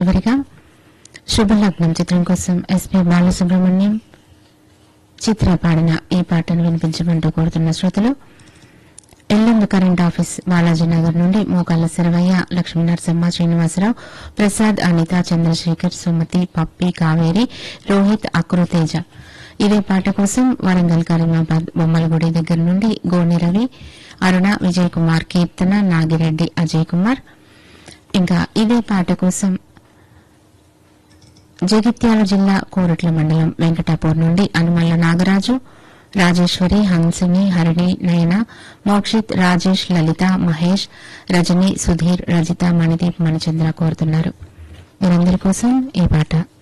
చివరిగా శుభలగ్నం చిత్రం కోసం ఎస్పి బాలసుబ్రహ్మణ్యం చిత్ర పాడిన ఈ పాటను వినిపించమంటూ కోరుతున్న శ్రోతలు ఎల్లందు కరెంట్ ఆఫీస్ బాలాజీ నగర్ నుండి మోకాళ్ల శరవయ్య లక్ష్మీ నరసమ్మ శ్రీనివాసరావు ప్రసాద్ అనిత చంద్రశేఖర్ సుమతి పప్పి కావేరి రోహిత్ అక్రుతేజ ఇదే పాట కోసం వరంగల్ కరీమాబాద్ బొమ్మలగుడి దగ్గర నుండి గోని రవి అరుణ విజయ్ కుమార్ కీర్తన నాగిరెడ్డి అజయ్ కుమార్ ఇంకా ఇదే పాట కోసం జగిత్యాల జిల్లా కోరట్ల మండలం వెంకటాపూర్ నుండి అనుమల్ల నాగరాజు రాజేశ్వరి హంసిని హరిణి నయన మోక్షిత్ రాజేష్ లలిత మహేష్ రజని సుధీర్ రజిత మణిదీప్ మణిచంద్ర కోరుతున్నారు వీరందరి కోసం ఈ పాట